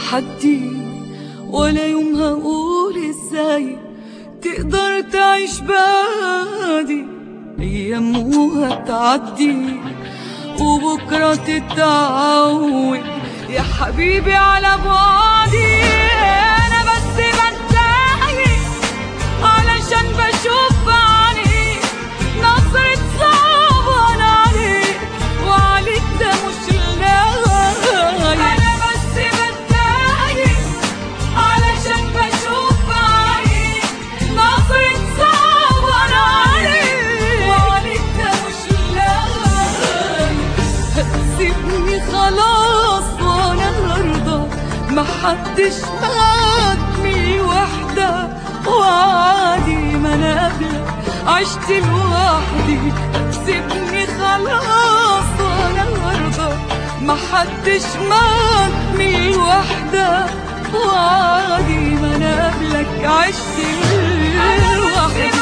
تحدي ولا يوم هقول ازاي تقدر تعيش بعدي ايام وهتعدي وبكرة تتعود يا حبيبي على بعدي انا بس بتضايق علشان بشوف عينيك نظرة صعبان عليك وعليك ده مش لايق انا بس بتضايق علشان بشوف عينيك نظرة صعبان عليك وعليك ده مش لايق هتسيبني خلاص وانا هرضى محدش معدني وحدة وعادي ما انا قبلك عشت لوحدي هتسيبني خلاص وانا هرضى محدش معدني وحدة وعادي ما انا قبلك عشت لوحدي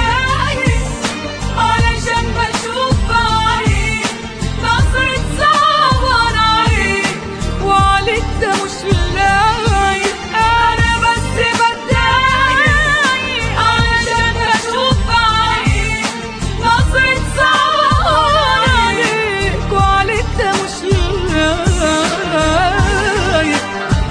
علشان بشوف عليك نظرة صعبان عليك وعليك ده مش لايق أنا بس بتضايق علشان بشوف عليك نظرة صعبان عليك وعليك ده مش لايق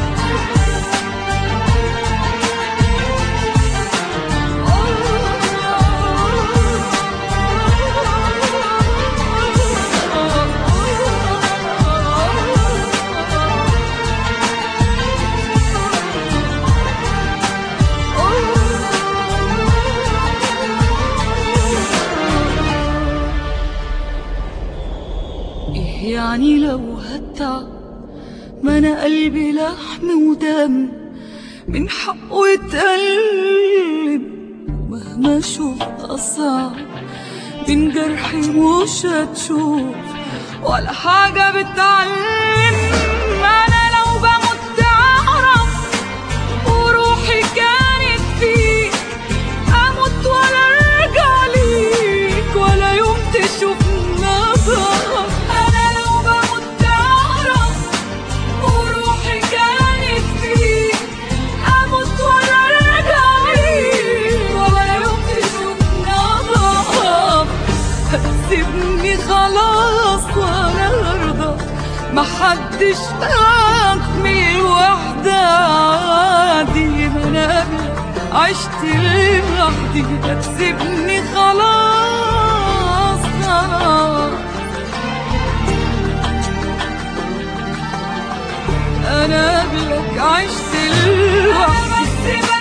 إيه يعني لو هتعب ما انا قلبي لحم ودم من حقه يتقلب ومهما اشوف اصعب من جرحي مش هتشوف ولا حاجة بتعلم انا لو بموت تعرف وروحي كانت فيك اموت ولا ارجع ليك ولا يوم تشوف نظر انا لو بموت تعرف وروحي كانت فيك اموت ولا ارجع ليك ولا يوم تشوف نظر هتسيبني خلاص وانا ارضى محدش اخمي وحدة عادي ما انا قبلك عشت لوحدي هتسيبني خلاص خلاص انا قبلك عشت لوحدي